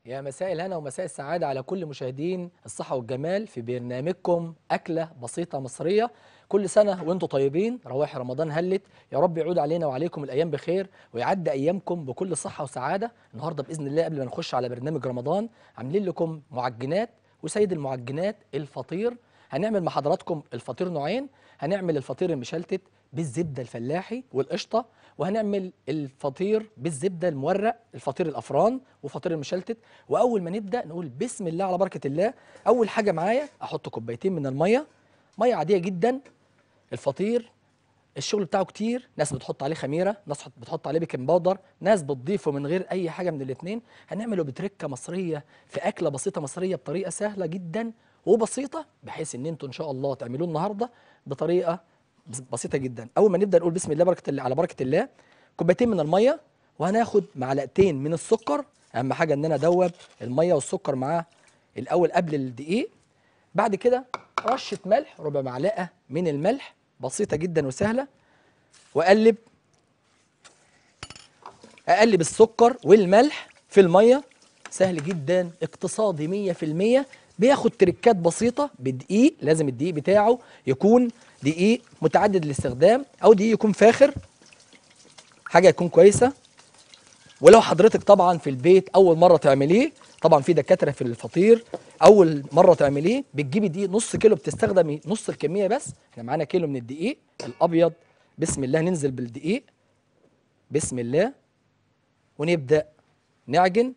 يا مساء الهنا ومساء السعادة على كل مشاهدين الصحة والجمال في برنامجكم أكلة بسيطة مصرية كل سنة وانتم طيبين رواح رمضان هلت يا رب يعود علينا وعليكم الأيام بخير ويعدي أيامكم بكل صحة وسعادة النهاردة بإذن الله قبل ما نخش على برنامج رمضان عاملين لكم معجنات وسيد المعجنات الفطير هنعمل مع حضراتكم الفطير نوعين هنعمل الفطير المشلتت بالزبدة الفلاحي والقشطة وهنعمل الفطير بالزبدة المورق الفطير الأفران وفطير المشلتت وأول ما نبدأ نقول بسم الله على بركة الله أول حاجة معايا أحط كوبايتين من المية مية عادية جدا الفطير الشغل بتاعه كتير ناس بتحط عليه خميره ناس بتحط عليه بيكنج باودر ناس بتضيفه من غير اي حاجه من الاثنين هنعمله بتركه مصريه في اكله بسيطه مصريه بطريقه سهله جدا وبسيطه بحيث ان انتوا ان شاء الله تعملوه النهارده بطريقه بس- بسيطه جدا اول ما نبدا نقول بسم الله بركه الله على بركه الله كوبايتين من الميه وهناخد معلقتين من السكر اهم حاجه ان انا ادوب الميه والسكر معاه الاول قبل الدقيق بعد كده رشه ملح ربع معلقه من الملح بسيطه جدا وسهله واقلب اقلب السكر والملح في الميه سهل جدا اقتصادي 100% بياخد تريكات بسيطه بدقيق لازم الدقيق بتاعه يكون دقيق متعدد الاستخدام او دقيق يكون فاخر حاجه يكون كويسه ولو حضرتك طبعا في البيت اول مره تعمليه طبعا في دكاتره في الفطير اول مره تعمليه بتجيبي دقيق نص كيلو بتستخدمي نص الكميه بس احنا معانا كيلو من الدقيق الابيض بسم الله ننزل بالدقيق بسم الله ونبدا نعجن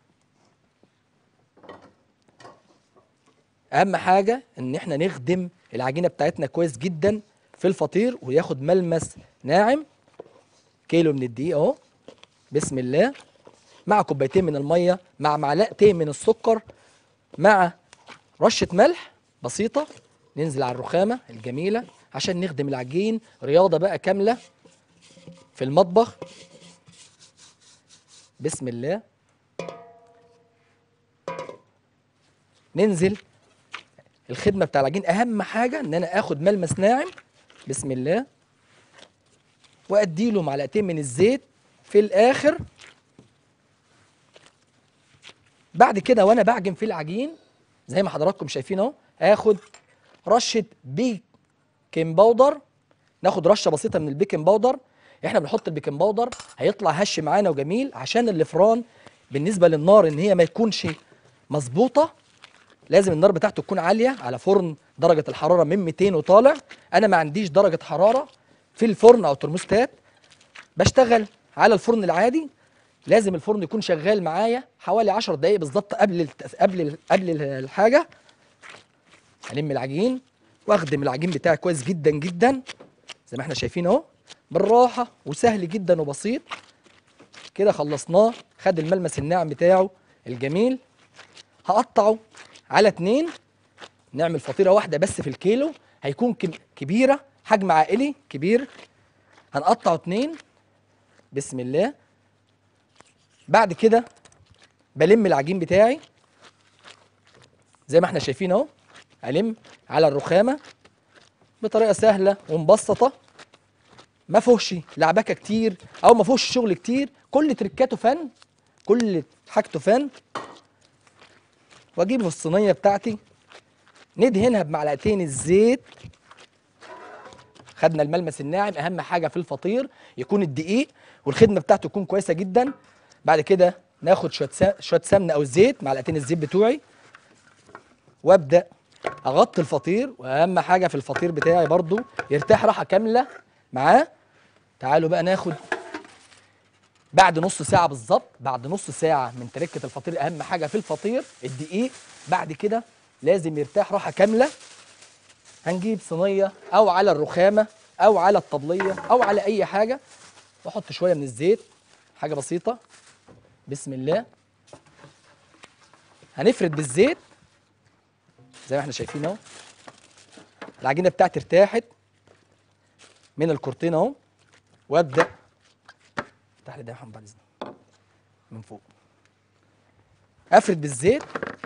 اهم حاجه ان احنا نخدم العجينه بتاعتنا كويس جدا في الفطير وياخد ملمس ناعم كيلو من الدقيق اهو بسم الله مع كوبايتين من الميه مع معلقتين من السكر مع رشه ملح بسيطه ننزل على الرخامه الجميله عشان نخدم العجين رياضه بقى كامله في المطبخ بسم الله ننزل الخدمه بتاع العجين اهم حاجه ان انا اخد ملمس ناعم بسم الله واديله معلقتين من الزيت في الاخر بعد كده وانا بعجن في العجين زي ما حضراتكم شايفين اهو اخد رشه بيكنج باودر ناخد رشه بسيطه من البيكنج باودر احنا بنحط البيكنج باودر هيطلع هش معانا وجميل عشان الفران بالنسبه للنار ان هي ما يكونش مظبوطه لازم النار بتاعته تكون عاليه على فرن درجه الحراره من 200 وطالع انا ما عنديش درجه حراره في الفرن او ترموستات بشتغل على الفرن العادي لازم الفرن يكون شغال معايا حوالي 10 دقايق بالظبط قبل الت... قبل ال... قبل ال- الحاجه الم العجين واخدم العجين بتاعي كويس جدا جدا زي ما احنا شايفين اهو بالراحه وسهل جدا وبسيط كده خلصناه خد الملمس الناعم بتاعه الجميل هقطعه على اتنين نعمل فطيره واحده بس في الكيلو هيكون كم- كبيره حجم عائلي كبير هنقطعه اتنين بسم الله بعد كده بلم العجين بتاعي زي ما احنا شايفين اهو الم على الرخامه بطريقه سهله ومبسطه ما فيهوش لعبكه كتير او ما فيهوش شغل كتير كل تركاته فن كل حاجته فن واجيب الصينيه بتاعتي ندهنها بمعلقتين الزيت خدنا الملمس الناعم اهم حاجه في الفطير يكون الدقيق والخدمه بتاعته تكون كويسه جدا بعد كده ناخد شويه سا- شويه سمنه او زيت معلقتين الزيت بتوعي وابدا اغطي الفطير واهم حاجه في الفطير بتاعي برضو يرتاح راحه كامله معاه تعالوا بقى ناخد بعد نص ساعة بالظبط بعد نص ساعة من تركة الفطير أهم حاجة في الفطير الدقيق بعد كده لازم يرتاح راحة كاملة هنجيب صينية أو على الرخامة أو على الطبلية أو على أي حاجة وأحط شوية من الزيت حاجة بسيطة بسم الله هنفرد بالزيت زي ما احنا شايفين اهو العجينة بتاعتي ارتاحت من الكورتين اهو وابدأ افتح لي ده يا محمد بعد اذنك من فوق افرد بالزيت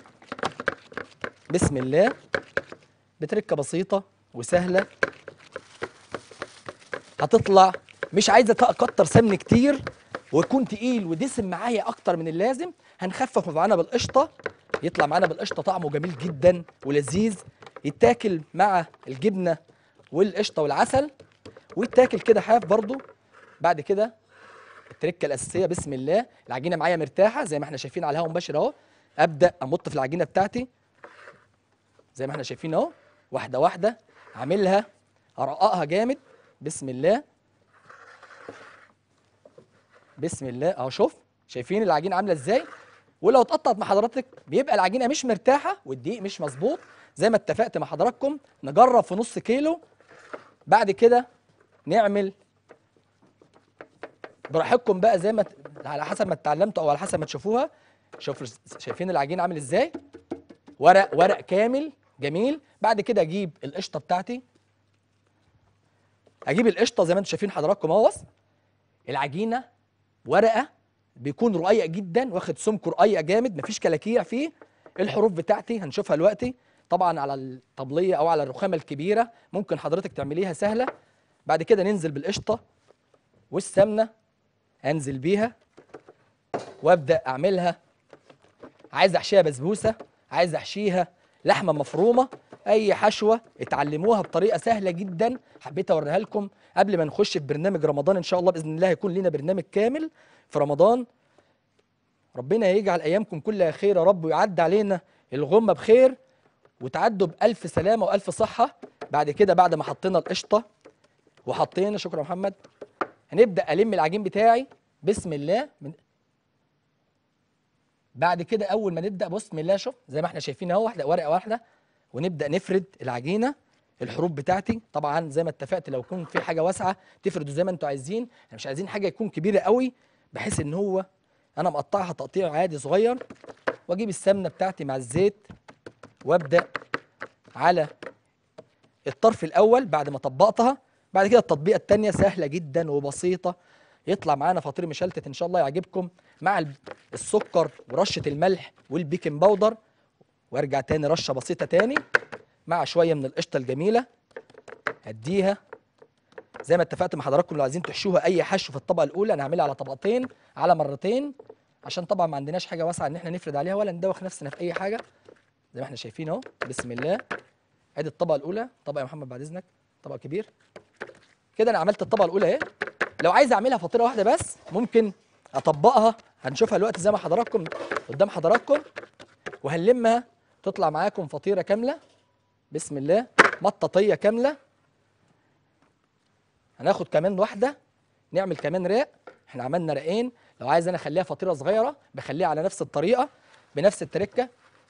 بسم الله بتركه بسيطه وسهله هتطلع مش عايزه اكتر سمن كتير ويكون تقيل ودسم معايا اكتر من اللازم هنخفف معانا بالقشطه يطلع معانا بالقشطه طعمه جميل جدا ولذيذ يتاكل مع الجبنه والقشطه والعسل ويتاكل كده حاف برضو بعد كده التركه الاساسيه بسم الله العجينه معايا مرتاحه زي ما احنا شايفين على الهواء مباشر اهو ابدا امط في العجينه بتاعتي زي ما احنا شايفين اهو واحده واحده اعملها ارققها جامد بسم الله بسم الله اهو شوف شايفين العجينه عامله ازاي ولو اتقطعت مع حضرتك بيبقى العجينه مش مرتاحه والدقيق مش مظبوط زي ما اتفقت مع حضراتكم نجرب في نص كيلو بعد كده نعمل براحتكم بقى زي ما ت- على حسب ما اتعلمتوا او على حسب ما تشوفوها شوفوا شايفين العجين عامل ازاي ورق ورق كامل جميل بعد كده اجيب القشطه بتاعتي اجيب القشطه زي ما انتم شايفين حضراتكم اهوت العجينه ورقه بيكون رقيق جدا واخد سمك رقيق جامد مفيش كلاكيع فيه الحروف بتاعتي هنشوفها دلوقتي طبعا على الطبليه او على الرخامه الكبيره ممكن حضرتك تعمليها سهله بعد كده ننزل بالقشطه والسمنه انزل بيها وابدا اعملها عايز احشيها بسبوسه عايز احشيها لحمه مفرومه اي حشوه اتعلموها بطريقه سهله جدا حبيت اوريها لكم قبل ما نخش في برنامج رمضان ان شاء الله باذن الله هيكون لنا برنامج كامل في رمضان ربنا يجعل ايامكم كلها خير يا رب ويعدي علينا الغمه بخير وتعدوا بالف سلامه والف صحه بعد كده بعد ما حطينا القشطه وحطينا شكرا يا محمد هنبدا الم العجين بتاعي بسم الله من بعد كده اول ما نبدا بسم الله شوف زي ما احنا شايفين اهو واحده ورقه واحده ونبدا نفرد العجينه الحروف بتاعتي طبعا زي ما اتفقت لو يكون في حاجه واسعه تفردوا زي ما انتوا عايزين احنا مش عايزين حاجه يكون كبيره قوي بحيث ان هو انا مقطعها تقطيع عادي صغير واجيب السمنه بتاعتي مع الزيت وابدا على الطرف الاول بعد ما طبقتها بعد كده التطبيقه الثانيه سهله جدا وبسيطه يطلع معانا فطير مشلتت ان شاء الله يعجبكم مع ال- السكر ورشه الملح والبيكنج باودر وارجع تاني رشه بسيطه تاني مع شويه من القشطه الجميله اديها زي ما اتفقت مع حضراتكم لو عايزين تحشوها اي حشو في الطبقه الاولى انا هعملها على طبقتين على مرتين عشان طبعا ما عندناش حاجه واسعه ان احنا نفرد عليها ولا ندوخ نفسنا في اي حاجه زي ما احنا شايفين اهو بسم الله ادي الطبقه الاولى طبقه يا محمد بعد اذنك طبق كبير كده انا عملت الطبقه الاولى اهي لو عايز اعملها فطيره واحده بس ممكن اطبقها هنشوفها دلوقتي زي ما حضراتكم قدام حضراتكم وهنلمها تطلع معاكم فطيره كامله بسم الله مطاطيه كامله هناخد كمان واحده نعمل كمان راق احنا عملنا رقين لو عايز انا اخليها فطيره صغيره بخليها على نفس الطريقه بنفس التركه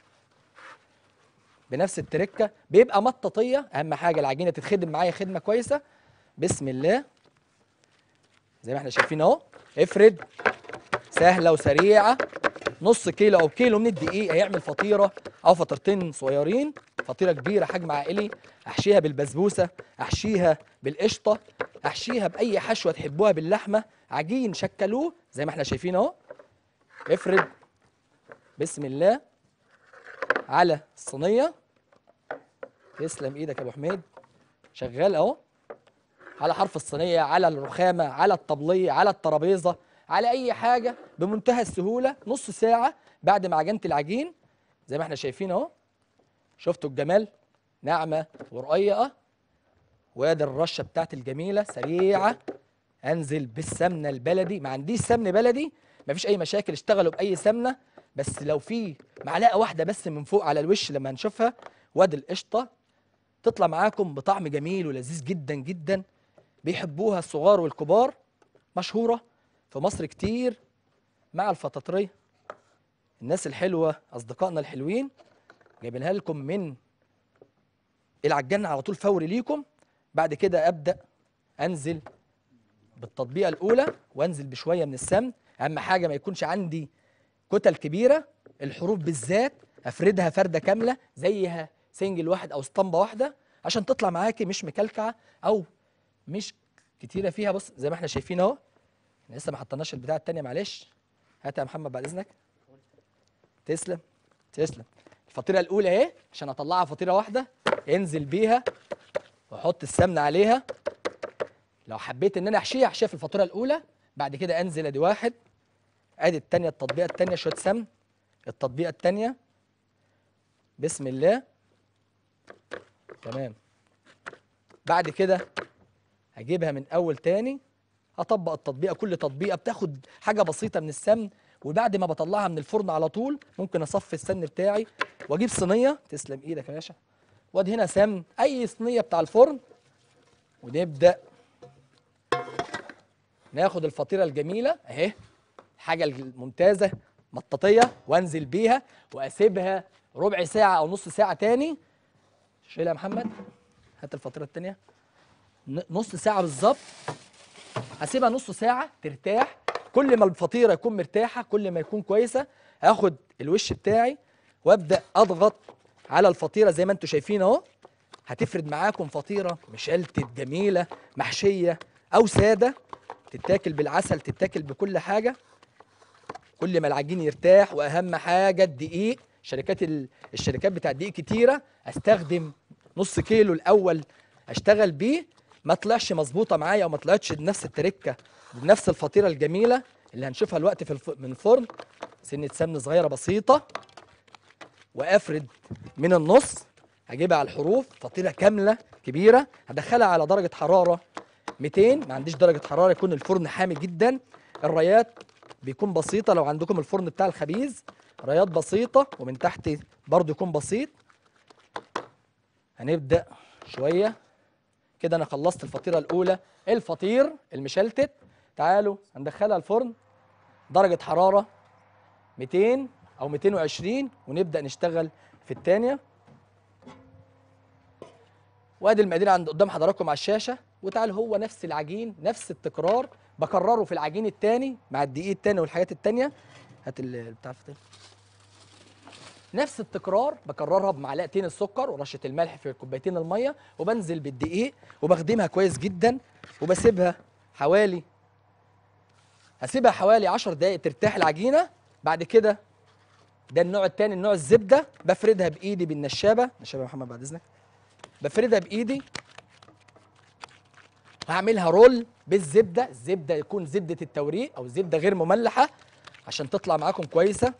بنفس التركه بيبقى مطاطيه اهم حاجه العجينه تتخدم معايا خدمه كويسه بسم الله زي ما احنا شايفين اهو افرد سهله وسريعه نص كيلو او كيلو من الدقيق هيعمل فطيره او فطيرتين صغيرين فطيره كبيره حجم عائلي احشيها بالبسبوسه احشيها بالقشطه احشيها باي حشوه تحبوها باللحمه عجين شكلوه زي ما احنا شايفين اهو افرد بسم الله على الصينيه تسلم ايدك يا ابو حميد شغال اهو على حرف الصينيه على الرخامه على الطبليه على الترابيزه على اي حاجه بمنتهى السهوله نص ساعه بعد ما عجنت العجين زي ما احنا شايفين اهو شفتوا الجمال ناعمه ورقيقه وادي الرشه بتاعتي الجميله سريعه انزل بالسمنه البلدي ما عنديش سمن بلدي مفيش اي مشاكل اشتغلوا باي سمنه بس لو في معلقه واحده بس من فوق على الوش لما هنشوفها وادي القشطه تطلع معاكم بطعم جميل ولذيذ جدا جدا بيحبوها الصغار والكبار مشهوره في مصر كتير مع الفطاطريه الناس الحلوه اصدقائنا الحلوين جايبينها لكم من العجان على طول فوري ليكم بعد كده ابدا انزل بالتطبيقه الاولى وانزل بشويه من السمن اهم حاجه ما يكونش عندي كتل كبيره الحروف بالذات افردها فرده كامله زيها سنجل واحد او اسطمبه واحده عشان تطلع معاكي مش مكلكعه او مش كتيره فيها بص زي ما احنا شايفين اهو إحنا لسه ما حطيناش البتاعه التانيه معلش هات يا محمد بعد اذنك تسلم تسلم الفطيره الاولى اهي عشان اطلعها فطيره واحده انزل بيها واحط السمنه عليها لو حبيت ان انا احشيها احشيها في الفاتوره الاولى بعد كده انزل ادي واحد ادي التانية التطبيقه التانية شويه سمن التطبيقه التانية بسم الله تمام بعد كده هجيبها من اول تاني اطبق التطبيقه كل تطبيقه بتاخد حاجه بسيطه من السمن وبعد ما بطلعها من الفرن على طول ممكن اصفي السمن بتاعي واجيب صينيه تسلم ايدك يا باشا وادي هنا سمن اي صينيه بتاع الفرن ونبدا ناخد الفطيره الجميله اهي الحاجه الممتازه مطاطيه وانزل بيها واسيبها ربع ساعه او نص ساعه تاني شيلها يا محمد هات الفطيره التانيه ن- نص ساعه بالظبط هسيبها نص ساعه ترتاح كل ما الفطيره يكون مرتاحه كل ما يكون كويسه هاخد الوش بتاعي وابدا اضغط على الفطيره زي ما انتم شايفين اهو هتفرد معاكم فطيره مشلتت جميله محشيه او ساده تتاكل بالعسل تتاكل بكل حاجه كل ما العجين يرتاح واهم حاجه الدقيق شركات ال... الشركات بتاع الدقيق كتيره استخدم نص كيلو الاول اشتغل بيه ما طلعش مظبوطه معايا او ما طلعتش بنفس التركه بنفس الفطيره الجميله اللي هنشوفها الوقت في الف... من الفرن سنه سمن صغيره بسيطه وافرد من النص هجيبها على الحروف فطيره كامله كبيره هدخلها على درجه حراره 200 ما عنديش درجه حراره يكون الفرن حامي جدا الرايات بيكون بسيطه لو عندكم الفرن بتاع الخبيز رايات بسيطه ومن تحت برضو يكون بسيط هنبدا شويه كده انا خلصت الفطيره الاولى الفطير المشلتت تعالوا هندخلها الفرن درجه حراره 200 او 220 ونبدا نشتغل في الثانيه وادي المقادير عند قدام حضراتكم على الشاشه وتعال هو نفس العجين نفس التكرار بكرره في العجين الثاني مع الدقيق الثاني والحاجات الثانيه هات ال- بتاع الفطير نفس التكرار بكررها بمعلقتين السكر ورشه الملح في كوبايتين الميه وبنزل بالدقيق وبخدمها كويس جدا وبسيبها حوالي هسيبها حوالي 10 دقائق ترتاح العجينه بعد كده ده النوع الثاني النوع الزبده بفردها بايدي بالنشابه نشابه يا محمد بعد اذنك بفردها بايدي هعملها رول بالزبده الزبده يكون زبده التوريق او زبده غير مملحه عشان تطلع معاكم كويسه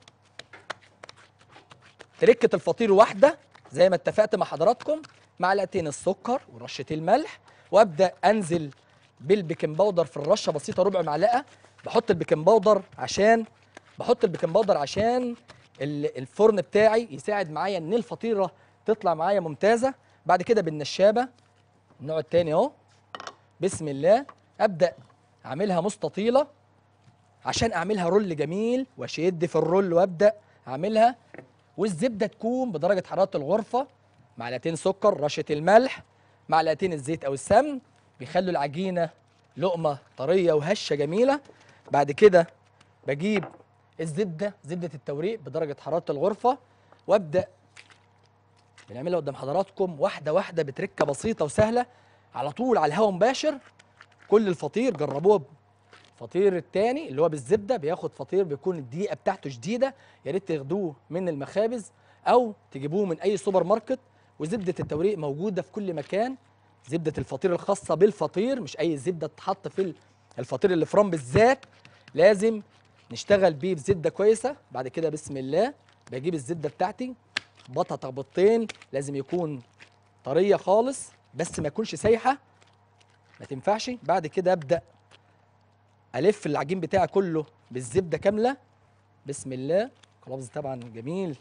تركه الفطير واحده زي ما اتفقت مع حضراتكم معلقتين السكر ورشه الملح وابدا انزل بالبيكنج باودر في الرشه بسيطه ربع معلقه بحط البيكنج باودر عشان بحط البيكنج باودر عشان ال- الفرن بتاعي يساعد معايا ان الفطيره تطلع معايا ممتازه بعد كده بالنشابه النوع التاني اهو بسم الله ابدا اعملها مستطيله عشان اعملها رول جميل واشد في الرول وابدا اعملها والزبده تكون بدرجه حراره الغرفه معلقتين سكر رشه الملح معلقتين الزيت او السمن بيخلوا العجينه لقمه طريه وهشه جميله بعد كده بجيب الزبده زبده التوريق بدرجه حراره الغرفه وابدا بنعملها قدام حضراتكم واحده واحده بتركه بسيطه وسهله على طول على الهواء مباشر كل الفطير جربوه الفطير التاني اللي هو بالزبده بياخد فطير بيكون الدقيقه بتاعته شديده يا ريت تاخدوه من المخابز او تجيبوه من اي سوبر ماركت وزبده التوريق موجوده في كل مكان زبده الفطير الخاصه بالفطير مش اي زبده تتحط في الفطير اللي فرام بالذات لازم نشتغل بيه بزبده كويسه بعد كده بسم الله بجيب الزبده بتاعتي بطها تخبطتين لازم يكون طريه خالص بس ما يكونش سايحه ما تنفعش بعد كده ابدا الف العجين بتاعي كله بالزبده كامله بسم الله لفظ طبعا جميل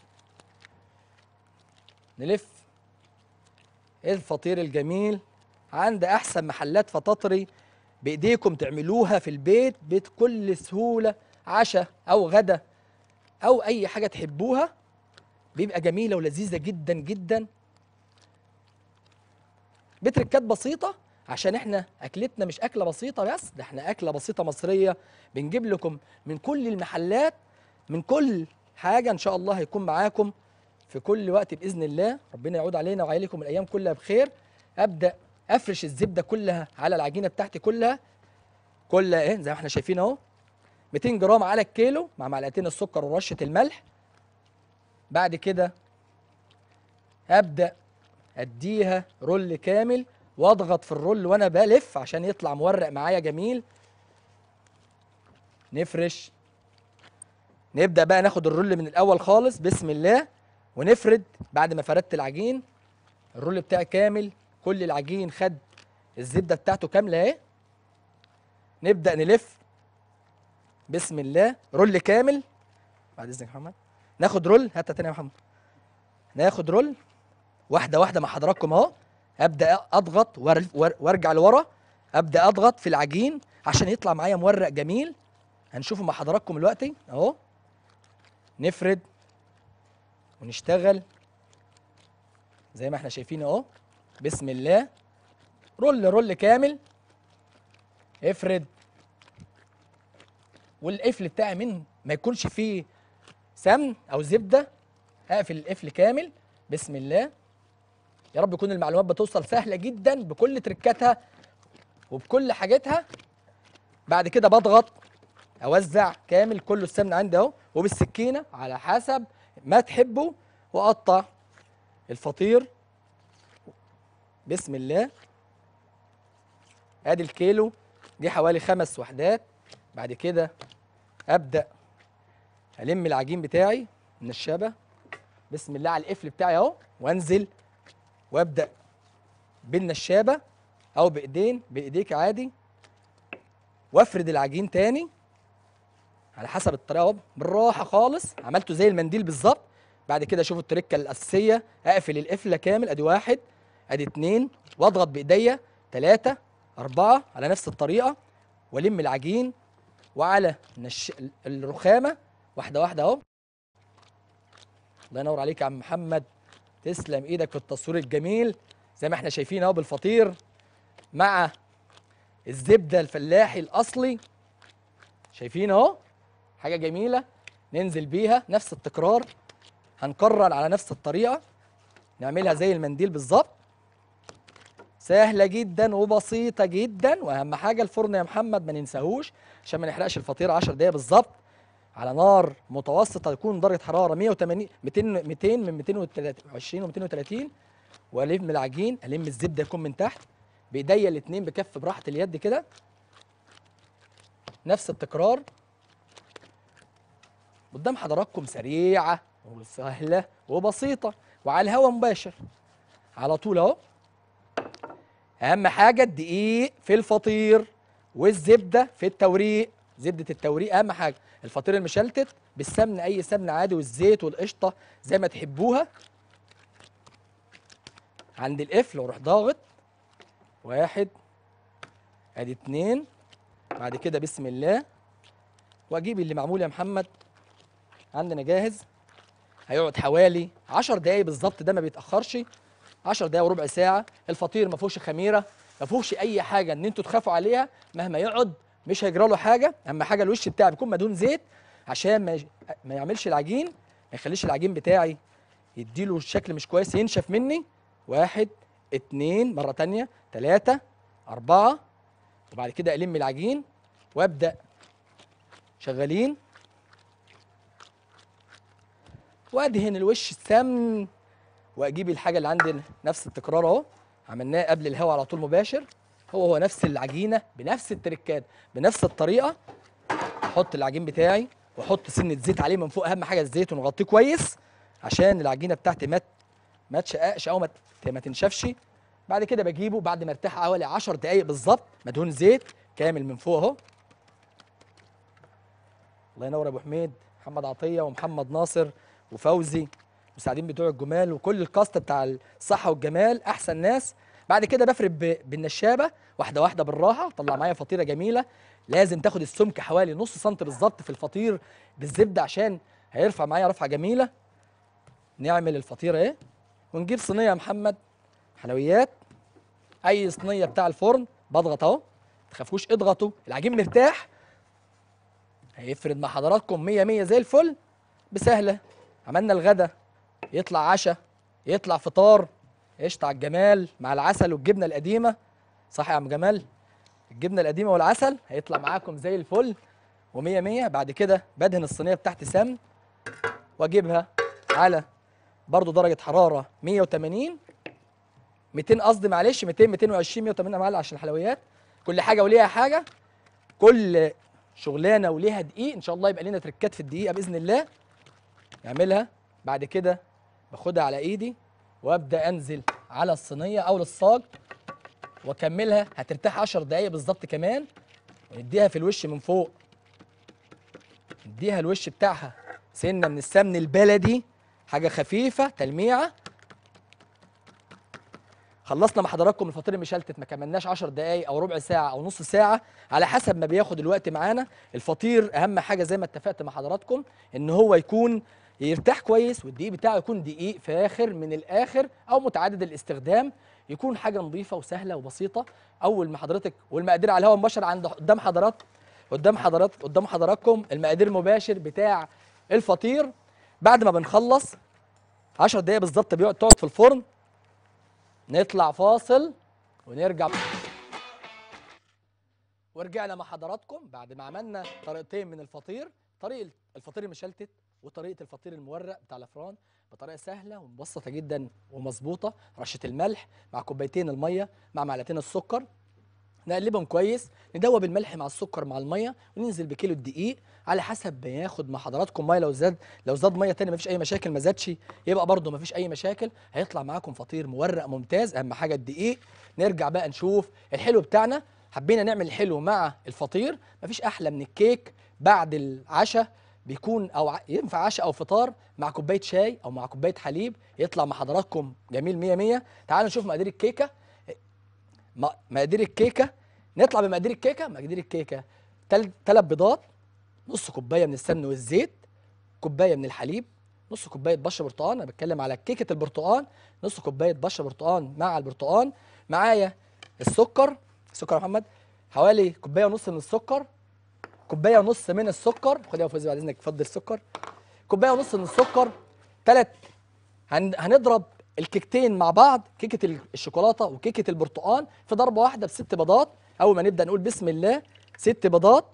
نلف الفطير الجميل عند احسن محلات فطاطري بايديكم تعملوها في البيت بكل سهوله عشاء او غدا او اي حاجه تحبوها بيبقى جميله ولذيذه جدا جدا بتركات بسيطه عشان احنا اكلتنا مش اكله بسيطه بس ده احنا اكله بسيطه مصريه بنجيب لكم من كل المحلات من كل حاجه ان شاء الله هيكون معاكم في كل وقت باذن الله ربنا يعود علينا وعليكم الايام كلها بخير ابدا افرش الزبده كلها على العجينه بتاعتي كلها كلها ايه زي ما احنا شايفين اهو 200 جرام على الكيلو مع معلقتين السكر ورشه الملح بعد كده ابدا اديها رول كامل واضغط في الرول وانا بلف عشان يطلع مورق معايا جميل نفرش نبدا بقى ناخد الرول من الاول خالص بسم الله ونفرد بعد ما فردت العجين الرول بتاعي كامل كل العجين خد الزبده بتاعته كامله اهي نبدا نلف بسم الله رول كامل بعد اذنك يا محمد ناخد رول هاتها تاني يا محمد ناخد رول واحده واحده مع حضراتكم اهو ابدا اضغط وار- وار- وارجع لورا ابدا اضغط في العجين عشان يطلع معايا مورق جميل هنشوفه مع حضراتكم دلوقتي اهو نفرد ونشتغل زي ما احنا شايفين اهو بسم الله رول رول كامل افرد والقفل بتاعي من ما يكونش فيه سمن او زبده اقفل القفل كامل بسم الله يا رب يكون المعلومات بتوصل سهله جدا بكل تركاتها وبكل حاجاتها بعد كده بضغط اوزع كامل كله السمن عندي اهو وبالسكينه على حسب ما تحبوا واقطع الفطير بسم الله ادي الكيلو دي حوالي خمس وحدات بعد كده ابدا الم العجين بتاعي من الشبه بسم الله على القفل بتاعي اهو وانزل وابدا بالنشابه او بايدين بايديك عادي وافرد العجين تاني على حسب الطريقه اهو بالراحه خالص عملته زي المنديل بالظبط بعد كده اشوف التركه الاساسيه اقفل القفله كامل ادي واحد ادي اتنين واضغط بايديا تلاته اربعه على نفس الطريقه والم العجين وعلى نش... الرخامه واحده واحده اهو الله ينور عليك يا عم محمد تسلم ايدك في التصوير الجميل زي ما احنا شايفين اهو بالفطير مع الزبده الفلاحي الاصلي شايفين اهو حاجه جميله ننزل بيها نفس التكرار هنكرر على نفس الطريقه نعملها زي المنديل بالظبط سهله جدا وبسيطه جدا واهم حاجه الفرن يا محمد ما ننساهوش عشان ما نحرقش الفطير 10 دقايق بالظبط على نار متوسطه تكون درجه حراره 180 200 200 من 220 و 230 والم العجين الم الزبده يكون من تحت بايديا الاثنين بكف براحه اليد كده نفس التكرار قدام حضراتكم سريعه وسهله وبسيطه وعلى الهواء مباشر على طول اهو اهم حاجه الدقيق في الفطير والزبده في التوريق زبده التوريق اهم حاجه الفطير المشلتت بالسمن اي سمن عادي والزيت والقشطه زي ما تحبوها عند القفل واروح ضاغط واحد ادي اتنين بعد كده بسم الله واجيب اللي معمول يا محمد عندنا جاهز هيقعد حوالي 10 دقايق بالظبط ده ما بيتاخرش 10 دقايق وربع ساعه الفطير ما فيهوش خميره ما فيهوش اي حاجه ان انتوا تخافوا عليها مهما يقعد مش هيجرى له حاجه اهم حاجه الوش بتاعي بيكون مدهون زيت عشان ما يج- ما يعملش العجين ما يخليش العجين بتاعي يديله شكل مش كويس ينشف مني واحد اتنين مرة تانية تلاتة أربعة وبعد كده ألم العجين وأبدأ شغالين وأدهن الوش السمن وأجيب الحاجة اللي عندي نفس التكرار أهو عملناه قبل الهواء على طول مباشر هو هو نفس العجينة بنفس التركات بنفس الطريقة أحط العجين بتاعي وأحط سنة زيت عليه من فوق أهم حاجة الزيت ونغطيه كويس عشان العجينة بتاعتي ما ما تشققش او ما ت- ما تنشفش بعد كده بجيبه بعد ما ارتاح حوالي 10 دقايق بالظبط مدهون زيت كامل من فوق اهو الله ينور يا ابو حميد محمد عطيه ومحمد ناصر وفوزي المساعدين بتوع الجمال وكل الكاست بتاع الصحه والجمال احسن ناس بعد كده بفرد ب- بالنشابه واحده واحده بالراحه طلع معايا فطيره جميله لازم تاخد السمك حوالي نص سنتي بالظبط في الفطير بالزبده عشان هيرفع معايا رفعه جميله نعمل الفطيره ايه ونجيب صينيه يا محمد حلويات اي صينيه بتاع الفرن بضغط اهو ما تخافوش اضغطوا العجين مرتاح هيفرد مع حضراتكم 100 100 زي الفل بسهله عملنا الغدا يطلع عشاء يطلع فطار قشطه على الجمال مع العسل والجبنه القديمه صح يا عم جمال الجبنه القديمه والعسل هيطلع معاكم زي الفل و100 100 بعد كده بدهن الصينيه بتاعتي سمن واجيبها على برضو درجه حراره 180 200 قصدي معلش 200 220 180 يا معلم عشان الحلويات كل حاجه وليها حاجه كل شغلانه وليها دقيق ان شاء الله يبقى لنا تركات في الدقيقه باذن الله نعملها بعد كده باخدها على ايدي وابدا انزل على الصينيه او الصاج واكملها هترتاح 10 دقايق بالظبط كمان ونديها في الوش من فوق نديها الوش بتاعها سنه من السمن البلدي حاجه خفيفه تلميعه خلصنا مع حضراتكم الفطير المشلتت ما كملناش 10 دقايق او ربع ساعه او نص ساعه على حسب ما بياخد الوقت معانا الفطير اهم حاجه زي ما اتفقت مع حضراتكم ان هو يكون يرتاح كويس والدقيق بتاعه يكون دقيق فاخر من الاخر او متعدد الاستخدام يكون حاجه نظيفه وسهله وبسيطه اول ما حضرتك والمقادير على الهواء مباشر عند قدام حضرات قدام حضرات قدام حضراتكم المقادير المباشر بتاع الفطير بعد ما بنخلص 10 دقايق بالظبط بيقعد تقعد في الفرن نطلع فاصل ونرجع ورجعنا مع حضراتكم بعد ما عملنا طريقتين من الفطير طريقه الفطير المشلتت وطريقه الفطير المورق بتاع الافران بطريقه سهله ومبسطه جدا ومظبوطه رشه الملح مع كوبايتين الميه مع معلقتين السكر نقلبهم كويس ندوب الملح مع السكر مع الميه وننزل بكيلو الدقيق على حسب ما ياخد مع حضراتكم ميه لو زاد لو زاد ميه تاني مفيش اي مشاكل ما زادش يبقى برده مفيش اي مشاكل هيطلع معاكم فطير مورق ممتاز اهم حاجه الدقيق نرجع بقى نشوف الحلو بتاعنا حبينا نعمل الحلو مع الفطير مفيش احلى من الكيك بعد العشاء بيكون او ع- ينفع عشاء او فطار مع كوبايه شاي او مع كوبايه حليب يطلع مع حضراتكم جميل 100 100 تعالوا نشوف مقادير الكيكه م- مقادير الكيكه نطلع بمقادير الكيكه مقادير الكيكه ثلاث بيضات نص كوبايه من السمن والزيت كوبايه من الحليب نص كوبايه بشر برتقال انا بتكلم على كيكه البرتقال نص كوبايه بشر برتقال مع البرتقال معايا السكر السكر يا محمد حوالي كوبايه ونص من السكر كوبايه ونص من السكر خد يا فوزي بعد اذنك اتفضل السكر كوبايه ونص من السكر ثلاث هن... هنضرب الكيكتين مع بعض كيكه ال- الشوكولاته وكيكه البرتقال في ضربه واحده بست بيضات اول ما نبدا نقول بسم الله ست بيضات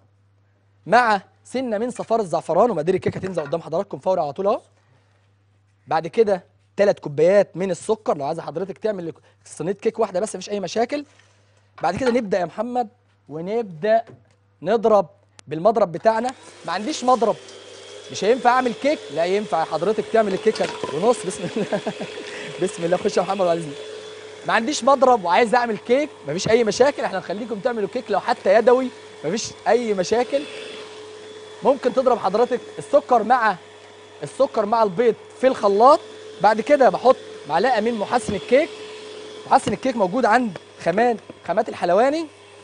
مع سنه من صفار الزعفران ومقادير الكيكه تنزل قدام حضراتكم فوري على طول اهو بعد كده ثلاث كوبايات من السكر لو عايزه حضرتك تعمل صينيه كيك واحده بس مفيش اي مشاكل بعد كده نبدا يا محمد ونبدا نضرب بالمضرب بتاعنا ما عنديش مضرب مش هينفع اعمل كيك لا ينفع حضرتك تعمل الكيكه ونص بسم الله بسم الله خش يا محمد على اذنك ما عنديش مضرب وعايز اعمل كيك مفيش اي مشاكل احنا نخليكم تعملوا كيك لو حتى يدوي مفيش اي مشاكل ممكن تضرب حضرتك السكر مع السكر مع البيض في الخلاط بعد كده بحط معلقه من محسن الكيك محسن الكيك موجود عند خمان خامات الحلواني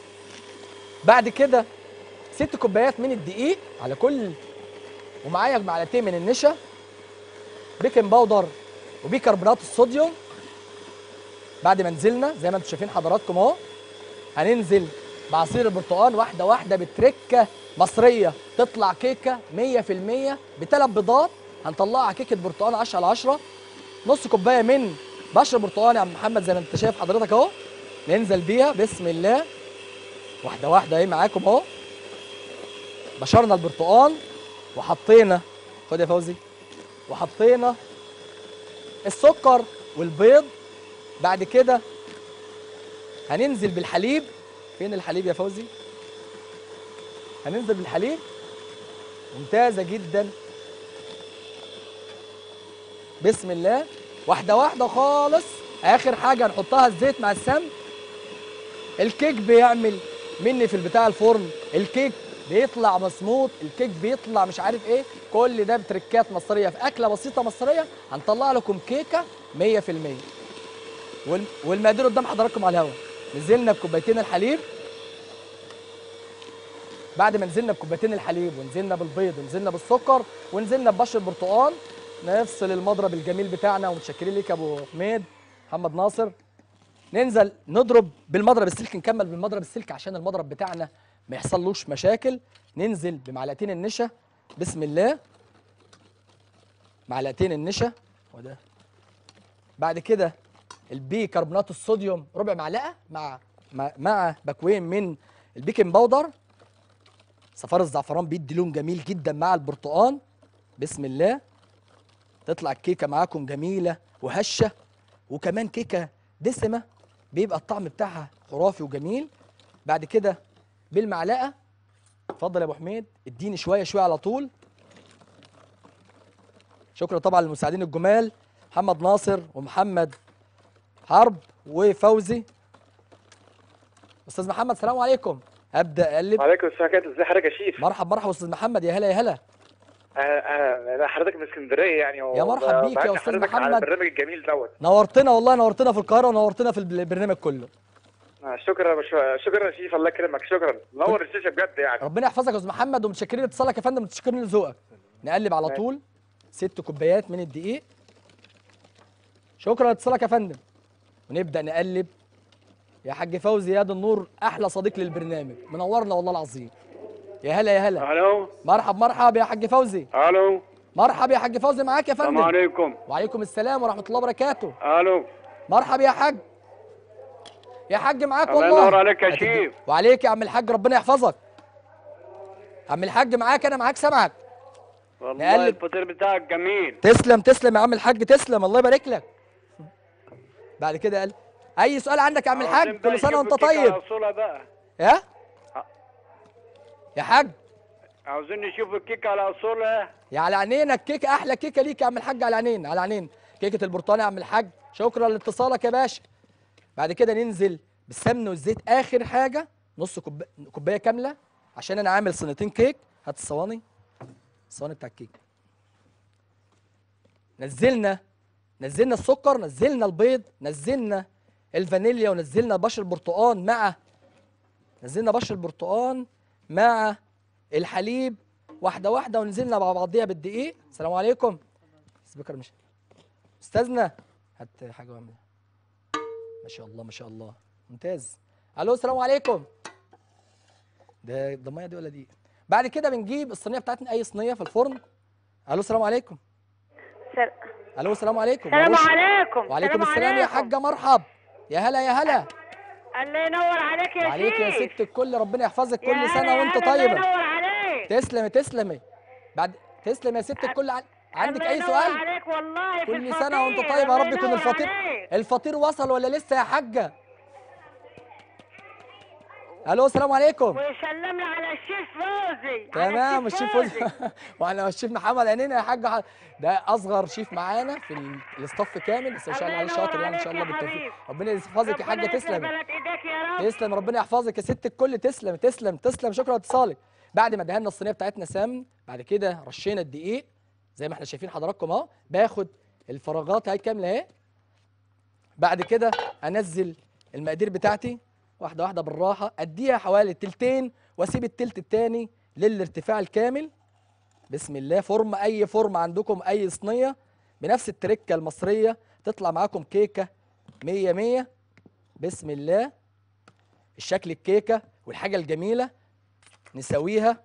بعد كده ست كوبايات من الدقيق على كل ومعايا معلقتين من النشا بيكنج باودر وبيكربونات الصوديوم بعد ما نزلنا زي ما انتم شايفين حضراتكم اهو هننزل بعصير البرتقال واحده واحده بتركه مصريه تطلع كيكه 100% بثلاث بيضات هنطلعها كيكه برتقال 10 على 10 نص كوبايه من بشر برتقال يا عم محمد زي ما انت شايف حضرتك اهو ننزل بيها بسم الله واحده واحده اهي معاكم اهو بشرنا البرتقال وحطينا خد يا فوزي وحطينا السكر والبيض بعد كده هننزل بالحليب فين الحليب يا فوزي هننزل بالحليب ممتازه جدا بسم الله واحده واحده خالص اخر حاجه نحطها الزيت مع السمن الكيك بيعمل مني في البتاع الفرن الكيك بيطلع مصموط الكيك بيطلع مش عارف ايه كل ده بتركات مصريه في اكله بسيطه مصريه هنطلع لكم كيكه 100% وال- والمقادير قدام حضراتكم على الهواء نزلنا بكوبايتين الحليب بعد ما نزلنا بكوبايتين الحليب ونزلنا بالبيض ونزلنا بالسكر ونزلنا ببشر البرتقال نفصل المضرب الجميل بتاعنا ومتشكرين ليك يا ابو حميد محمد ناصر ننزل نضرب بالمضرب السلك نكمل بالمضرب السلك عشان المضرب بتاعنا ما يحصلوش مشاكل ننزل بمعلقتين النشا بسم الله معلقتين النشا وده بعد كده البيكربونات الصوديوم ربع معلقه مع مع, مع باكوين من البيكنج باودر صفار الزعفران بيدي لون جميل جدا مع البرتقال بسم الله تطلع الكيكه معاكم جميله وهشه وكمان كيكه دسمه بيبقى الطعم بتاعها خرافي وجميل بعد كده بالمعلقه اتفضل يا ابو حميد اديني شويه شويه على طول شكرا طبعا للمساعدين الجمال محمد ناصر ومحمد حرب وفوزي استاذ محمد السلام عليكم ابدا اقلب وعليكم السلام ورحمة الله ازي حضرتك يا شيف؟ مرحب مرحب استاذ محمد يا هلا يا هلا آه، آه، انا حضرتك من اسكندريه يعني و- يا مرحب بيك يا وبهني أستاذ حضرتك على محمد. البرنامج الجميل دوت نورتنا والله نورتنا في القاهره ونورتنا في البرنامج كله آه، شكرا يا باشا- شكرا يا شيف الله يكرمك شكرا منور الشاشه بجد يعني ربنا يحفظك يا استاذ محمد ومتشكرين لاتصالك يا فندم متشكرين لذوقك نقلب على ماشي. طول ست كوبايات من الدقيق شكرا لاتصالك يا فندم ونبدا نقلب يا حاج فوزي يا دي النور احلى صديق للبرنامج منورنا والله العظيم يا هلا يا هلا الو مرحب مرحب يا حاج فوزي الو مرحب يا حاج فوزي معاك يا السلام فندم عليكم وعليكم السلام ورحمه الله وبركاته الو مرحب يا حاج يا حاج معاك الله والله ينور عليك يا هتدي- شيف. وعليك يا عم الحاج ربنا يحفظك عم الحاج معاك انا معاك سامعك والله نقلب. الفطير بتاعك جميل تسلم تسلم يا عم الحاج تسلم الله يبارك لك بعد كده قال اي سؤال عندك يا عم الحاج عاوزين بقى كل سنه نشوف وانت الكيكة طيب على أصولها بقى يا يا حاج عاوزين نشوف الكيكه على اصولها يا على عينينا كيكه احلى كيكه ليك يا عم الحاج على عينين على عينين كيكه البرتقال يا عم الحاج شكرا لاتصالك يا باشا بعد كده ننزل بالسمن والزيت اخر حاجه نص كوب... كوبايه كامله عشان انا عامل صينيتين كيك هات الصواني الصواني بتاع الكيك نزلنا نزلنا السكر نزلنا البيض نزلنا الفانيليا ونزلنا بشر البرتقال مع نزلنا بشر البرتقال مع الحليب واحده واحده ونزلنا مع بعضيها بالدقيق السلام عليكم سبيكر مش استاذنا هات حاجه واعملها ما شاء الله ما شاء الله ممتاز الو السلام عليكم ده ده الميه دي ولا دي بعد كده بنجيب الصينيه بتاعتنا اي صينيه في الفرن الو السلام عليكم سل... الو السلام عليكم السلام معلش. عليكم وعليكم السلام السلام يا عليكم. حاجه مرحب يا هلا يا هلا الله ينور عليك يا وعليك يا شيخ ست الكل ربنا يحفظك يا كل هلا سنه يا وانت هلا، الله طيبه ينور عليك تسلمي تسلمي بعد تسلم يا ست الكل عن- عندك الله اي ينور سؤال عليك والله في كل سنه وانت الفطير، طيب يا الله رب يكون ينور الفطير عليك. الفطير وصل ولا لسه يا حاجه الو السلام عليكم ويسلم لي على الشيف فوزي تمام على الشيف فوزي واحنا الشيف محمد عينينا يا حاج ح- ده اصغر شيف معانا في ال- الاستاف كامل بس ما شاء الله عليه الله ينور شاطر يعني ان شاء عليك الله يا بالتوفيق حبيبي. ربنا يحفظك يا حاجه ربنا يسلم تسلمي بلد ايديك يا رب تسلم ربنا يحفظك يا ست الكل تسلم تسلم تسلم شكرا لاتصالك بعد ما دهنا الصينيه بتاعتنا سمن بعد كده رشينا الدقيق زي ما احنا شايفين حضراتكم اهو باخد الفراغات هاي كامله اهي بعد كده انزل المقادير بتاعتي واحده واحده بالراحه اديها حوالي تلتين واسيب التلت التاني للارتفاع الكامل بسم الله فورم اي فورم عندكم اي صينيه بنفس التركه المصريه تطلع معاكم كيكه مية مية بسم الله الشكل الكيكه والحاجه الجميله نسويها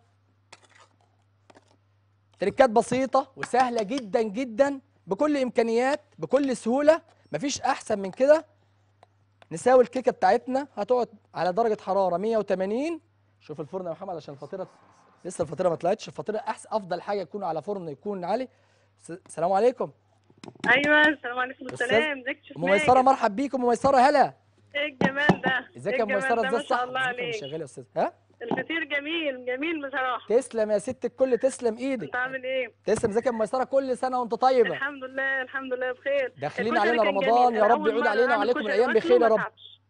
تركات بسيطه وسهله جدا جدا بكل امكانيات بكل سهوله مفيش احسن من كده نساوي الكيكه بتاعتنا هتقعد على درجه حراره 180 شوف الفرن يا محمد عشان الفطيره لسه الفطيره ما طلعتش الفطيره احسن افضل حاجه يكون على فرن يكون عالي س- السلام عليكم ايوه السلام عليكم أستاذ- السلام ازيك يا شيخ ام ميسره ماجد؟ مرحب بيكم ام ميسره هلا ايه الجمال ده ازيك إيه يا ام الجمال ميسره ده؟ ازاي ما الصحه شاء الله ازيك يا مش عليك شغال يا استاذ ها الفطير جميل جميل بصراحه تسلم يا ست الكل تسلم ايدك انت عامل ايه تسلم ازيك يا ام ميسره كل سنه وانت طيبه الحمد لله الحمد لله بخير داخلين الكشري علينا كان رمضان، جميل. يا أنا رب أول يعود مرة علينا أعمل وعليكم كشري الأيام وأكله بخير يا وما رب. أتعبش.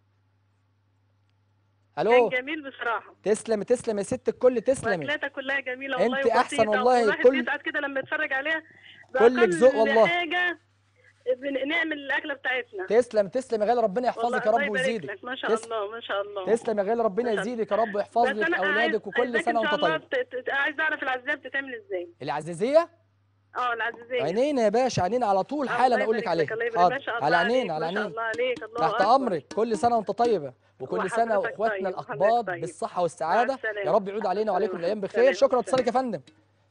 الو كان جميل بصراحه تسلم تسلم يا ست الكل تسلمي واكلاتك كلها جميله أنت والله أحسن وبسيطة، والله، والواحد كل- بيسعد كده لما يتفرج عليها كلك بأقل ذوق والله. حاجه بن- نعمل الاكله بتاعتنا تسلم تسلم يا غالي ربنا والله يحفظك يا الله رب يبارك ويزيدك لك ما شاء تس- الله ما شاء الله تسلم يا غالي ربنا ما شاء الله. يزيدك يا رب ويحفظ بس لك انا اولادك وكل عايزاك سنه ان شاء وانت الله طيب ت- ت- عايز اعرف العزيه بتتعمل ازاي العزيزيه اه العزيزيه عينينا يا باشا عينينا على طول حالا الله اقول لك يبارك عليها الله يبارك. ما حاضر شاء الله على عليك، عينينا على ما شاء عينينا الله عليك الله تحت أكبر. امرك كل سنه وانت طيبه وكل سنه وحضرتك واخواتنا طيب، الاقباط وحضرتك طيب. بالصحه والسعاده السلامة. يا رب يعود علينا وعليكم السلامة. الايام بخير السلامة. شكرا اتصالك يا السلامة. فندم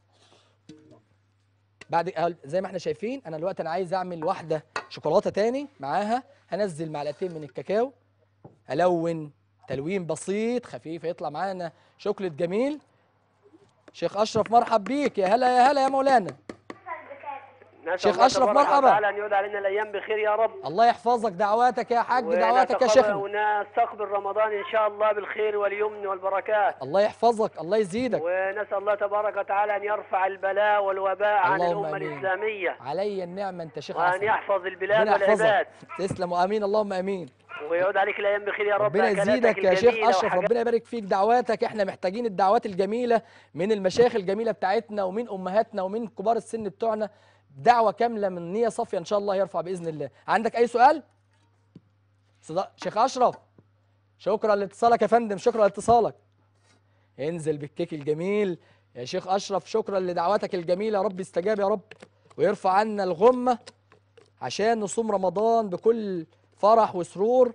بعد أهل- زي ما احنا شايفين انا دلوقتي انا عايز اعمل واحده شوكولاته تاني معاها هنزل معلقتين من الكاكاو الون تلوين بسيط خفيف يطلع معانا شوكليت جميل شيخ اشرف مرحب بيك يا هلا يا هلا يا مولانا نسأل شيخ الله أشرف تبارك مرحبا. وتعالى أن يعود علينا الأيام بخير يا رب الله يحفظك دعواتك يا حاج دعواتك يا ونتقبل- شيخنا ونستقبل رمضان إن شاء الله بالخير واليمن والبركات الله يحفظك الله يزيدك ونسأل الله تبارك وتعالى أن يرفع البلاء والوباء عن اللهم الأمة آمين. الإسلامية علي النعمه انت شيخ وأن حسن يحفظ البلاد ربنا والعباد يحفظك تسلم وامين اللهم امين ويعود عليك الأيام بخير يا رب ربنا بأكلاتك يزيدك يا شيخ الجميلة اشرف وحاجات- ربنا يبارك فيك دعواتك احنا محتاجين الدعوات الجميله من المشايخ الجميله بتاعتنا ومن امهاتنا ومن كبار السن بتوعنا دعوه كامله من نيه صافيه ان شاء الله يرفع باذن الله عندك اي سؤال صدا- شيخ اشرف شكرا لاتصالك يا فندم شكرا لاتصالك انزل بالكيك الجميل يا شيخ اشرف شكرا لدعواتك الجميله يا رب يستجاب يا رب ويرفع عنا الغمه عشان نصوم رمضان بكل فرح وسرور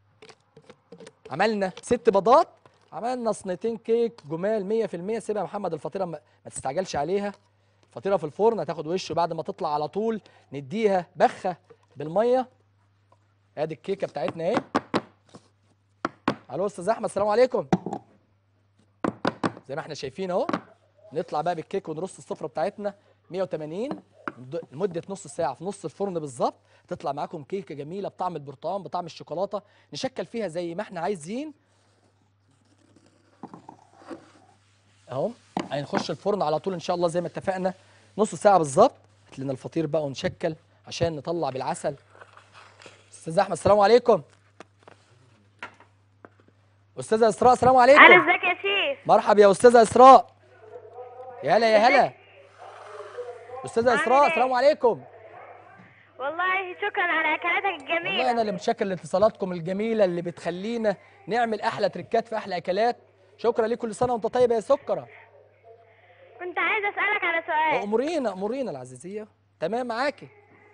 عملنا ست بيضات عملنا صينيتين كيك جمال 100% سيبها يا محمد الفطيره ما ما تستعجلش عليها الفطيره في الفرن هتاخد وش بعد ما تطلع على طول نديها بخه بالميه ادي الكيكه بتاعتنا اهي الو استاذ احمد السلام عليكم زي ما احنا شايفين اهو نطلع بقى بالكيك ونرص السفره بتاعتنا 180 مد- لمده نص ساعه في نص الفرن بالظبط تطلع معاكم كيكه جميله بطعم البرتقال بطعم الشوكولاته نشكل فيها زي ما احنا عايزين اهو هنخش الفرن على طول ان شاء الله زي ما اتفقنا نص ساعه بالظبط هات لنا الفطير بقى ونشكل عشان نطلع بالعسل استاذ احمد السلام عليكم استاذه اسراء السلام عليكم انا ازيك يا شيف مرحبا يا استاذه اسراء يا هلا يا هلا استاذه عامل اسراء إيه؟ السلام عليكم والله شكرا على اكلاتك والله الجميله انا اللي متشكر لاتصالاتكم الجميله اللي بتخلينا نعمل احلى تريكات في احلى اكلات شكرا ليك كل سنه وانت طيبه يا سكره كنت عايزه اسالك على سؤال امورينا امورينا العزيزيه تمام معاكي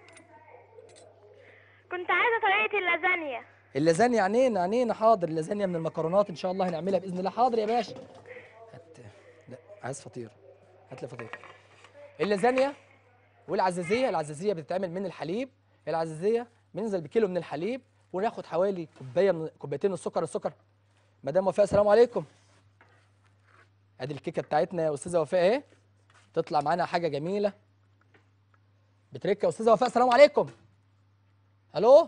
كنت عايزه طريقه اللازانيا اللازانيا عينينا عينينا حاضر اللازانيا من المكرونات ان شاء الله هنعملها باذن الله حاضر يا باشا هات لا عايز فطير هات لي فطير اللازانيا والعزازيه العزازيه بتتعمل من الحليب العزازيه بننزل بكيلو من الحليب وناخد حوالي كوبايه من كوبايتين من السكر السكر مدام وفاء السلام عليكم ادي الكيكه بتاعتنا يا استاذه وفاء اهي تطلع معانا حاجه جميله بتركه يا استاذه وفاء السلام عليكم الو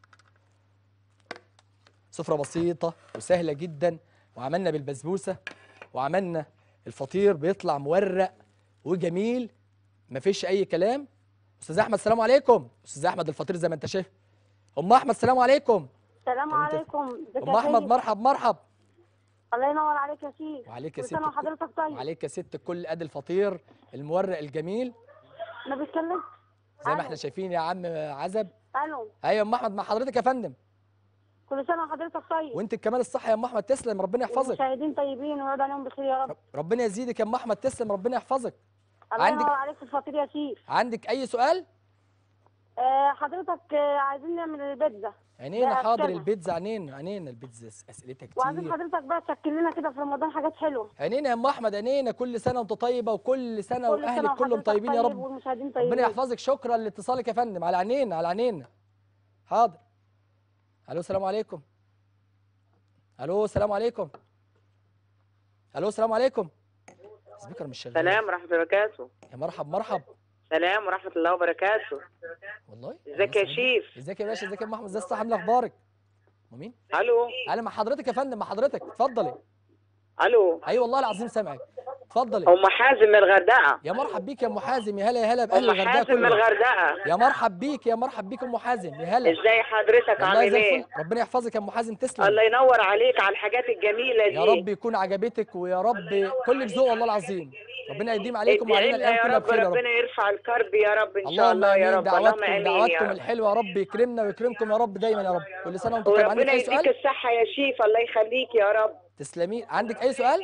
سفرة بسيطة وسهلة جدا وعملنا بالبسبوسة وعملنا الفطير بيطلع مورق وجميل مفيش أي كلام أستاذ أحمد السلام عليكم أستاذ أحمد الفطير زي ما أنت شايف أم أحمد السلام عليكم السلام طب أنت- عليكم ازيك أم يا أحمد سيد؟ مرحب مرحب الله ينور عليك يا شيخ وعليك يا كل ست سنه الكل. وحضرتك طيب وعليك يا ست كل قد الفطير المورق الجميل انا بتكلم زي ما ألو. احنا شايفين يا عم عزب الو أيوة يا أم أحمد مع حضرتك يا فندم كل سنه وحضرتك طيب وأنت كمان الصحة يا أم أحمد تسلم ربنا يحفظك المشاهدين طيبين ويعود عليهم بخير يا رب ربنا يزيدك يا أم أحمد تسلم ربنا يحفظك الله عندك- ينور عليك في الفطير يا شيخ عندك أي سؤال؟ آه حضرتك آه عايزين نعمل البيتزا عينينا لا، حاضر أستنى. البيتزا عينينا عينينا البيتزا س- اسئلتها وعايزين كتير حضرتك بقى تشكل لنا كده في رمضان حاجات حلوه عينينا يا ام احمد عينينا كل سنه وانت طيبه وكل سنه كل سنه واهلك كلهم وحضرتك طيبين يا طيب رب والمشاهدين طيبين ربنا يحفظك شكرا لاتصالك يا فندم على عينينا على عينينا حاضر الو السلام عليكم الو السلام عليكم الو السلام عليكم سبيكر مش شغال سلام ورحمة الله وبركاته يا مرحب مرحب سلام ورحمة الله وبركاته والله ازيك يا شيف ازيك يا باشا ازيك يا ام احمد ازي الصحه عامله اخبارك مين الو انا مع حضرتك يا فندم مع حضرتك اتفضلي الو اي والله العظيم سامعك اتفضلي ام حازم من الغردقة يا مرحب بيك يا ام حازم يا هلا يا هلا باهل ام الغردقه حازم من كلهم الغردقة يا مرحب بيك يا مرحب بيك ام حازم يا هلا ازاي حضرتك والله عامل زي ايه الفل ربنا يحفظك يا ام حازم تسلم الله ينور عليك على الحاجات الجميلة دي يا رب يكون عجبتك ويا رب كلك ذوق والله العظيم ربنا يديم عليكم ادعي وعلينا لنا الايام يا كلها رب بخير يا رب ربنا يرفع الكرب يا رب ان شاء اللهم الله يا امين رب اللهم دعواتكم امين دعواتكم يا رب الحلوه يا رب يكرمنا ويكرمكم يا رب دايما يا رب كل سنه وانتم طيب عندك وربنا اي يديك سؤال الصحة يا شيف الله يخليك يا رب تسلمي عندك اي سؤال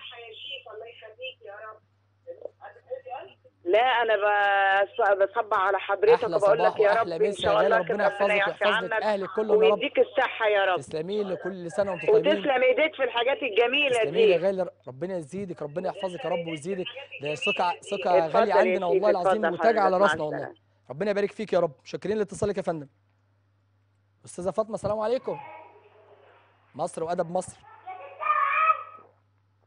لا انا بص- بصبع على حضرتك احلى وبقول صباح لك يا رب واحلى ان مسا شاء يا غالي الله ربنا كده يحفظك يعفي ويحفظ لك عنك اهلك كلهم يا رب ويديك الصحة يا رب تسلمي لي كل سنه وانتم طيبين وتسلم ايديك في الحاجات الجميلة تسلمي لي يا دي غالي ربنا يزيدك ربنا يحفظك يا رب ويزيدك ده ثقة ثقة اتفضل غالية يا عندنا شيخ، والله العظيم اتفضل وتاج على حضرتك، مع راسنا والله السلامة. ربنا يبارك فيك يا رب شاكرين لاتصالك يا فندم أستاذة فاطمة السلام عليكم مصر وأدب مصر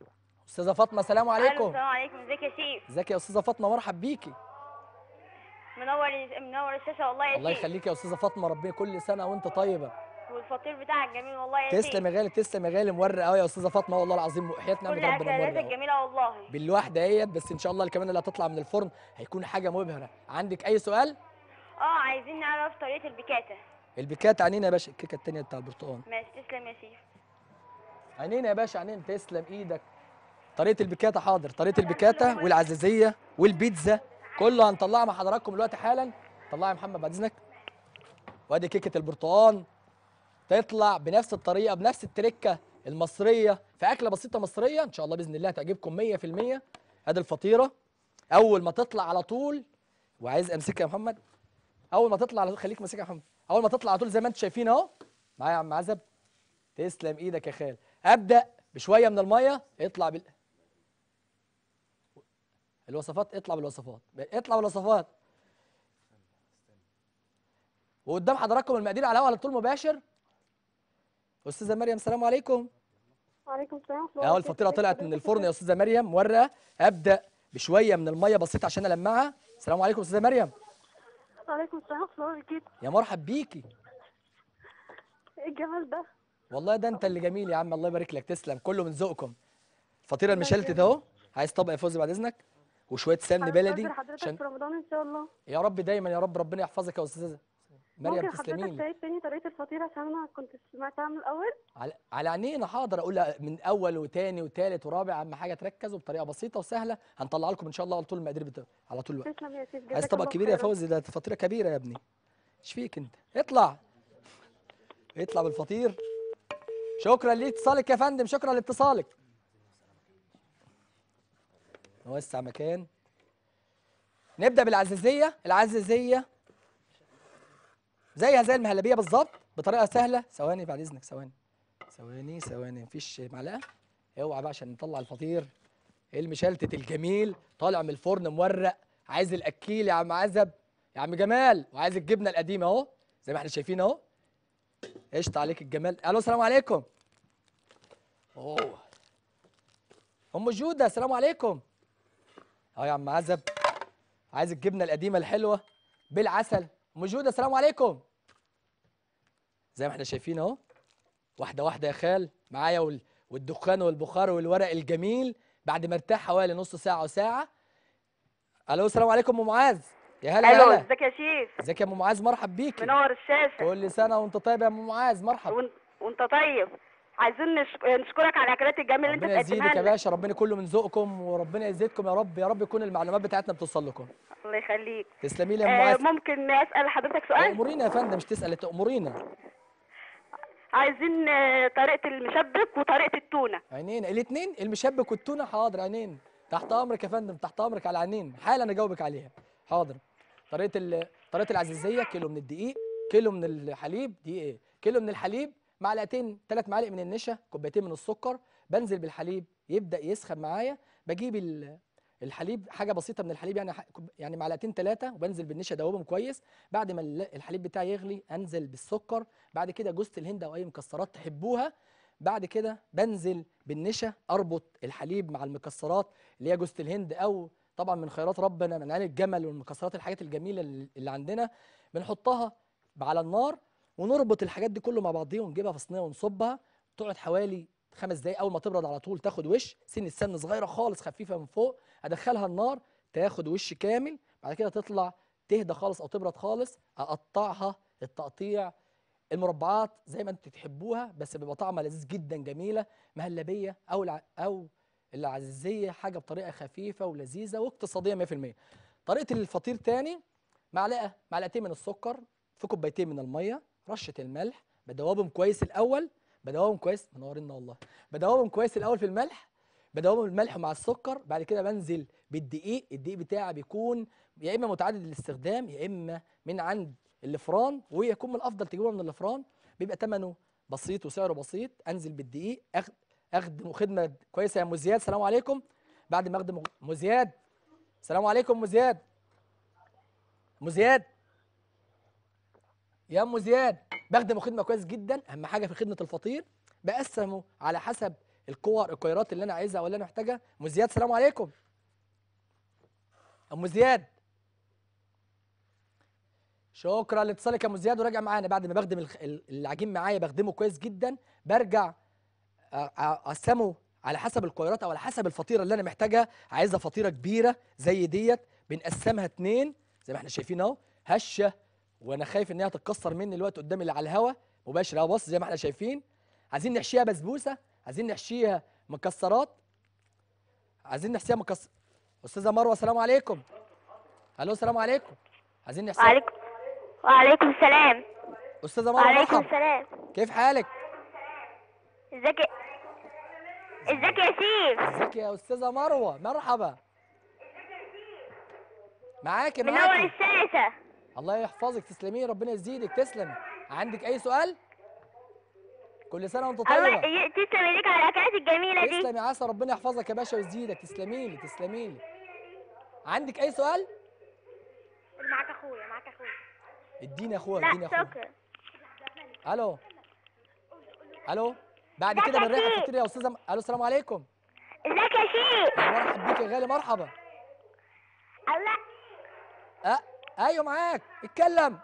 أستاذة فاطمة السلام الو عليكم السلام عليكم ازيك يا شيف ازيك يا أستاذة فاطمة مرحب بيكي منور منور الشاشه والله يا الله شيخ يخليك يا استاذه فاطمه ربنا كل سنه وانت طيبه والفطير بتاعك جميل والله يا شيخ تسلم يا غالي تسلم يا غالي مورق قوي يا استاذه فاطمه والله العظيم وحياه كل نعمه ربنا اكلاتك مورق أهو. جميله والله بالواحده اهيت بس ان شاء الله كمان اللي هتطلع من الفرن هيكون حاجه مبهره عندك اي سؤال اه عايزين نعرف طريقه البيكاتا البيكات عنينا يا باشا الكيكه التانيه بتاع البرتقال ماشي تسلم يا شيخ عينينا يا باشا عينينا تسلم ايدك طريقه البيكاتا حاضر طريقه البيكاتا والعزازيه والبيتزا كله هنطلعها مع حضراتكم دلوقتي حالا طلعها يا محمد بعد اذنك وادي كيكه البرتقال تطلع بنفس الطريقه بنفس التركه المصريه في اكله بسيطه مصريه ان شاء الله باذن الله هتعجبكم 100% ادي الفطيره اول ما تطلع على طول وعايز امسكها يا محمد اول ما تطلع على طول خليك ماسكها يا محمد اول ما تطلع على طول زي ما انتم شايفين اهو معايا يا عم عزب تسلم ايدك يا خال ابدا بشويه من الميه اطلع بال الوصفات اطلع بالوصفات اطلع بالوصفات وقدام حضراتكم المقادير على الهواء على طول مباشر استاذه مريم السلام عليكم وعليكم السلام اهو الفطيره طلعت من الفرن يا استاذه مريم مورقه ابدا بشويه من الميه بسيطه عشان المعها السلام عليكم استاذه مريم وعليكم السلام ورحمة الله وبركاته يا مرحب بيكي ايه الجمال ده والله ده انت اللي جميل يا عم الله يبارك لك تسلم كله من ذوقكم الفطيره المشلتت اهو عايز طبق يا فوزي بعد اذنك وشويه سمن بلدي حضرتك عشان في رمضان ان شاء الله يا رب دايما يا رب ربنا يحفظك يا استاذه مريم ممكن تسلمي حضرتك لي تعيد تاني طريقة الفطيرة عشان انا كنت سمعتها من الاول على على عينينا حاضر اقولها من اول وتاني وتالت ورابع اهم حاجه تركزوا بطريقه بسيطه وسهله هنطلع لكم ان شاء الله على طول المقادير بتاع على طول الوقت تسلم يا سيف عايز جزاك طبق الله كبير يا خيرا. فوزي ده فطيره كبيره يا ابني ايش فيك انت اطلع اطلع بالفطير شكرا لاتصالك يا فندم شكرا لاتصالك نوسع مكان نبدا بالعزازيه العزازيه زيها زي المهلبيه بالظبط بطريقه سهله ثواني بعد اذنك ثواني ثواني ثواني مفيش معلقه اوعى بقى عشان نطلع الفطير المشلتت الجميل طالع من الفرن مورق عايز الاكيل يا عم عزب يا عم جمال وعايز الجبنه القديمه اهو زي ما احنا شايفين اهو قشطه عليك الجمال الو السلام عليكم اوه ام جوده السلام عليكم اهو يا عم عزب عايز الجبنه القديمه الحلوه بالعسل ام جوده السلام عليكم زي ما احنا شايفين اهو واحده واحده يا خال معايا وال- والدخان والبخار والورق الجميل بعد ما ارتاح حوالي نص ساعه وساعه الو السلام عليكم ام معاذ يا هلا الو هلا ازيك يا شيف ازيك يا ام معاذ مرحب بيكي منور الشاشه كل سنه وانت طيب يا ام معاذ مرحب وانت, وانت طيب عايزين نشك... نشكرك على الاكلات الجميله اللي ربنا انت يزيدك بتقدمها يا لنا باشا ربنا كله من ذوقكم وربنا يزيدكم يا رب يا رب يكون المعلومات بتاعتنا بتوصل لكم الله يخليك تسلمي لي يا ام آه معاذ ممكن اسال حضرتك سؤال امورينا يا فندم مش تسال تامرينا عايزين آه، طريقه المشبك وطريقه التونه عينين الاثنين المشبك والتونه حاضر عينين تحت امرك يا فندم تحت امرك على عينين حالا اجاوبك عليها حاضر طريقه ال... طريقه العزيزيه كيلو من الدقيق كيلو من الحليب دي ايه كيلو من الحليب معلقتين ثلاث معالق من النشا كوبايتين من السكر بنزل بالحليب يبدا يسخن معايا بجيب ال... الحليب حاجه بسيطه من الحليب يعني ح- كوب- يعني معلقتين ثلاثه وبنزل بالنشا ادوبهم كويس بعد ما ال- الحليب بتاعي يغلي انزل بالسكر بعد كده جوز الهند او اي مكسرات تحبوها بعد كده بنزل بالنشا اربط الحليب مع المكسرات اللي هي جوز الهند او طبعا من خيرات ربنا من عين الجمل والمكسرات الحاجات الجميله اللي اللي عندنا بنحطها على النار ونربط الحاجات دي كله مع بعضيها ونجيبها في صينيه ونصبها تقعد حوالي خمس دقايق اول ما تبرد على طول تاخد وش سن السمن صغيره خالص خفيفه من فوق ادخلها النار تاخد وش كامل بعد كده تطلع تهدى خالص او تبرد خالص اقطعها التقطيع المربعات زي ما انتوا تحبوها بس بيبقى طعمها لذيذ جدا جميله مهلبيه او الع... او العزيزيه حاجه بطريقه خفيفه ولذيذه واقتصاديه 100% طريقه الفطير تاني معلقه معلقتين من السكر في كوبايتين من الميه رشه الملح بدوبهم كويس الاول بدوبهم كويس منورنا والله بدوبهم كويس الاول في الملح بدوبهم الملح مع السكر بعد كده بنزل بالدقيق الدقيق بتاعي بيكون يا اما متعدد الاستخدام يا اما من عند الفران ويكون من الافضل تجيبه من الفران بيبقى ثمنه بسيط وسعره بسيط انزل بالدقيق اخد اخدم خدمه كويسه يا ام زياد السلام عليكم بعد ما اخدم ام زياد السلام عليكم ام زياد ام زياد يا ام زياد بخدم خدمه كويس جدا اهم حاجه في خدمه الفطير بقسمه على حسب الكور الكويرات اللي انا عايزها ولا انا محتاجها ام زياد السلام عليكم ام زياد شكرا لاتصالك يا ام زياد وراجع معانا بعد ما بخدم الخ- ال- العجين معايا بخدمه كويس جدا برجع أ- أ- اقسمه على حسب القيرات او على حسب الفطيره اللي انا محتاجها عايزها فطيره كبيره زي ديت بنقسمها اتنين زي ما احنا شايفين اهو هشه وانا خايف ان هي تتكسر مني الوقت قدامي اللي على الهوا مباشر اهو بص زي ما احنا شايفين عايزين نحشيها بسبوسه عايزين نحشيها مكسرات عايزين نحشيها مكسر استاذه مروه السلام عليكم الو السلام عليكم عايزين نحشيها وعليكم وعليكم السلام استاذه مروه وعليكم مرحبا السلام كيف حالك ازيك يا- ازيك يا سيف ازيك يا استاذه مروه مرحبا معاكي منور معاكي الشاشة الله يحفظك تسلمي ربنا يزيدك تسلمي عندك اي سؤال كل سنه وانت الله طيبه ي- تسلم ايديك على الاكلات الجميلة دي تسلمي عسى ربنا يحفظك يا باشا ويزيدك تسلمي لي تسلمي لي عندك اي سؤال معاك اخويا معاك اخويا اديني يا اخويا اديني لا يا اخويا شكرا الو الو بعد ازيك كده يا بنريح شيخ؟ الفطير يا استاذه م- الو السلام عليكم ازيك يا شيف يا مرحب بيك يا غالي مرحبا الله أه ايوه معاك اتكلم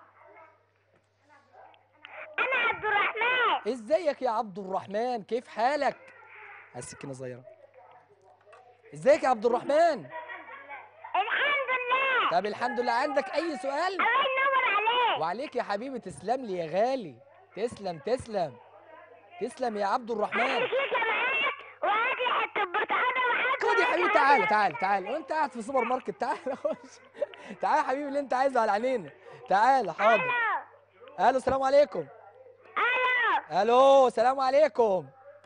انا عبد الرحمن ازيك يا عبد الرحمن كيف حالك السكينه صغيره ازيك يا عبد الرحمن الحمد لله طب الحمد لله عندك اي سؤال الله ينور عليك وعليك يا حبيبي تسلم لي يا غالي تسلم تسلم تسلم يا عبد الرحمن كيكة معاك وهات لي حتة برتقالة وحاجة خد يا حبيبي تعالى تعالى تعالى وانت قاعد في السوبر ماركت تعالى خش تعالى يا حبيبي اللي انت عايزه على عينينا تعالى حاضر الو السلام عليكم الو الو السلام عليكم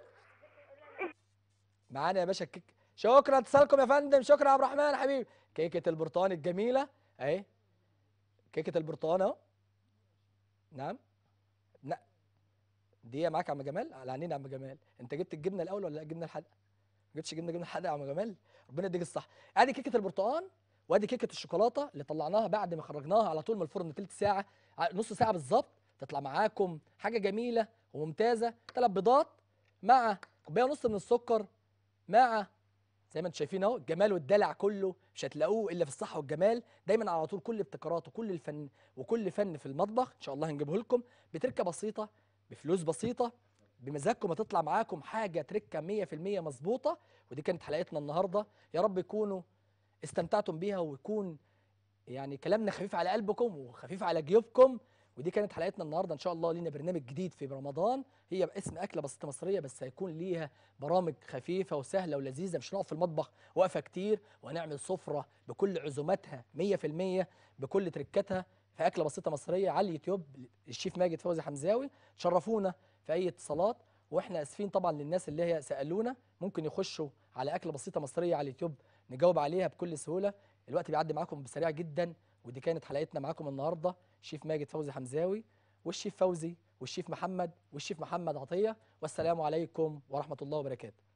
معانا يا باشا الكيك شكرا اتصالكم يا فندم شكرا يا عبد الرحمن حبيبي كيكه البرتقال الجميله اهي كيكه البرتقال اهو نعم لا دي معاك يا عم جمال على عينينا يا عم جمال انت جبت الجبنه الاول ولا لا الجبنه الحادقه ما جبتش جبنه جبنه حادقه يا عم جمال ربنا يديك الصح ادي كيكه البرتقال وادي كيكه الشوكولاته اللي طلعناها بعد ما خرجناها على طول من الفرن تلت ساعه ع- نص ساعه بالظبط تطلع معاكم حاجه جميله وممتازه ثلاث بيضات مع كوبايه ونص من السكر مع زي ما انتم شايفين اهو الجمال والدلع كله مش هتلاقوه الا في الصحه والجمال دايما على طول كل ابتكارات وكل الفن وكل فن في المطبخ ان شاء الله هنجيبه لكم بتركه بسيطه بفلوس بسيطه بمزاجكم هتطلع معاكم حاجه تركه 100% مظبوطه ودي كانت حلقتنا النهارده يا رب يكونوا استمتعتم بيها ويكون يعني كلامنا خفيف على قلبكم وخفيف على جيوبكم ودي كانت حلقتنا النهارده ان شاء الله لينا برنامج جديد في رمضان هي باسم اكله بسيطه مصريه بس هيكون ليها برامج خفيفه وسهله ولذيذه مش هنقف في المطبخ وقفه كتير وهنعمل سفره بكل عزوماتها 100% بكل تركاتها في اكله بسيطه مصريه على اليوتيوب الشيف ماجد فوزي حمزاوي تشرفونا في اي اتصالات واحنا اسفين طبعا للناس اللي هي سالونا ممكن يخشوا على اكله بسيطه مصريه على اليوتيوب نجاوب عليها بكل سهوله الوقت بيعدي معاكم بسريع جدا ودي كانت حلقتنا معاكم النهارده الشيف ماجد فوزي حمزاوي والشيف فوزي والشيف محمد والشيف محمد عطيه والسلام عليكم ورحمه الله وبركاته